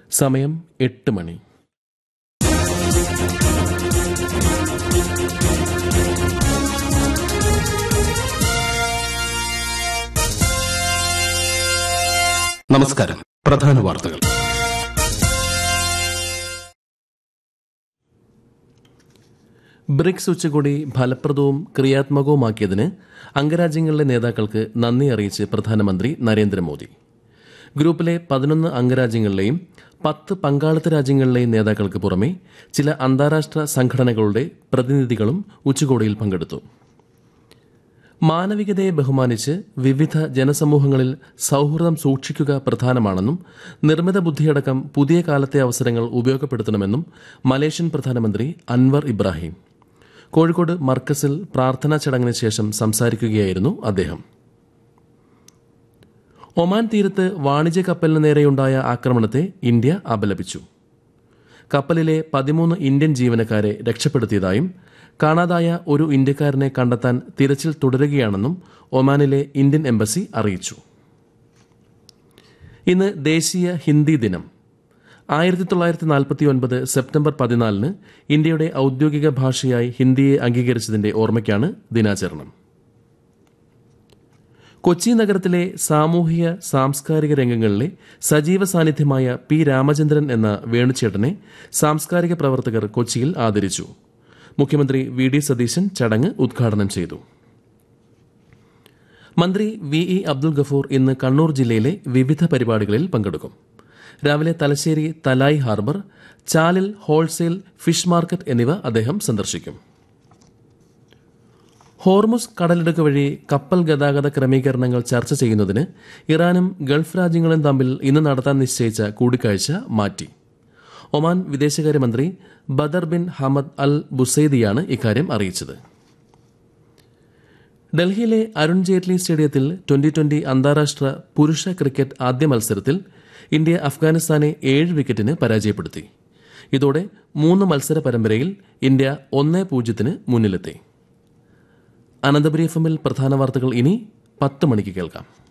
സമയം എട്ട് മണി നമസ്കാരം പ്രധാന വാർത്തകൾ ബ്രിക്സ് ഉച്ചകോടി ഫലപ്രദവും ക്രിയാത്മകവുമാക്കിയതിന് അംഗരാജ്യങ്ങളിലെ നേതാക്കൾക്ക് നന്ദി അറിയിച്ച് പ്രധാനമന്ത്രി നരേന്ദ്രമോദി ഗ്രൂപ്പിലെ പതിനൊന്ന് അംഗരാജ്യങ്ങളിലെയും പത്ത് പങ്കാളിത്ത രാജ്യങ്ങളിലെയും നേതാക്കൾക്ക് പുറമെ ചില അന്താരാഷ്ട്ര സംഘടനകളുടെ പ്രതിനിധികളും ഉച്ചകോടിയിൽ പങ്കെടുത്തു മാനവികതയെ ബഹുമാനിച്ച് വിവിധ ജനസമൂഹങ്ങളിൽ സൌഹൃദം സൂക്ഷിക്കുക പ്രധാനമാണെന്നും നിർമ്മിത ബുദ്ധിയടക്കം പുതിയ കാലത്തെ അവസരങ്ങൾ ഉപയോഗപ്പെടുത്തണമെന്നും മലേഷ്യൻ പ്രധാനമന്ത്രി അൻവർ ഇബ്രാഹിം കോഴിക്കോട് മർക്കസിൽ പ്രാർത്ഥനാ ചടങ്ങിന് ശേഷം സംസാരിക്കുകയായിരുന്നു അദ്ദേഹം ഒമാൻ തീരത്ത് വാണിജ്യ കപ്പലിന് നേരെയുണ്ടായ ആക്രമണത്തെ ഇന്ത്യ അപലപിച്ചു കപ്പലിലെ പതിമൂന്ന് ഇന്ത്യൻ ജീവനക്കാരെ രക്ഷപ്പെടുത്തിയതായും കാണാതായ ഒരു ഇന്ത്യക്കാരനെ കണ്ടെത്താൻ തിരച്ചിൽ തുടരുകയാണെന്നും ഒമാനിലെ ഇന്ത്യൻ എംബസി അറിയിച്ചു ഇന്ന് ദേശീയ ഹിന്ദി ദിനം ആയിരത്തി തൊള്ളായിരത്തി നാൽപ്പത്തി ഒൻപത് സെപ്റ്റംബർ പതിനാലിന് ഇന്ത്യയുടെ ഔദ്യോഗിക ഭാഷയായി ഹിന്ദിയെ അംഗീകരിച്ചതിന്റെ ഓർമ്മയ്ക്കാണ് ദിനാചരണം കൊച്ചി നഗരത്തിലെ സാമൂഹിക സാംസ്കാരിക രംഗങ്ങളിലെ സജീവ സാന്നിധ്യമായ പി രാമചന്ദ്രൻ എന്ന വേണുചേട്ടനെ സാംസ്കാരിക പ്രവർത്തകർ കൊച്ചിയിൽ ആദരിച്ചു മുഖ്യമന്ത്രി വി ഡി സതീശൻ ചടങ്ങ് ഉദ്ഘാടനം ചെയ്തു മന്ത്രി വി ഇ അബ്ദുൽ ഗഫൂർ ഇന്ന് കണ്ണൂർ ജില്ലയിലെ വിവിധ പരിപാടികളിൽ പങ്കെടുക്കും രാവിലെ തലശ്ശേരി തലായ് ഹാർബർ ചാലിൽ ഹോൾസെയിൽ ഫിഷ് മാർക്കറ്റ് എന്നിവ അദ്ദേഹം സന്ദർശിക്കും ഹോർമുസ് കടലിടുക്ക് വഴി കപ്പൽ ഗതാഗത ക്രമീകരണങ്ങൾ ചർച്ച ചെയ്യുന്നതിന് ഇറാനും ഗൾഫ് രാജ്യങ്ങളും തമ്മിൽ ഇന്ന് നടത്താൻ നിശ്ചയിച്ച കൂടിക്കാഴ്ച മാറ്റി ഒമാൻ വിദേശകാര്യമന്ത്രി ബദർ ബിൻ ഹമദ് അൽ ബുസൈദിയാണ് ഇക്കാര്യം അറിയിച്ചത് ഡൽഹിയിലെ അരുൺ ജെയ്റ്റ്ലി സ്റ്റേഡിയത്തിൽ ട്വന്റി ട്വന്റി അന്താരാഷ്ട്ര പുരുഷ ക്രിക്കറ്റ് ആദ്യ മത്സരത്തിൽ ഇന്ത്യ അഫ്ഗാനിസ്ഥാനെ ഏഴ് വിക്കറ്റിന് പരാജയപ്പെടുത്തി ഇതോടെ മൂന്ന് മത്സര പരമ്പരയിൽ ഇന്ത്യ ഒന്നേ പൂജ്യത്തിന് മുന്നിലെത്തി അനന്തപുരി എഫ് എമ്മിൽ പ്രധാന വാർത്തകൾ ഇനി പത്ത് മണിക്ക് കേൾക്കാം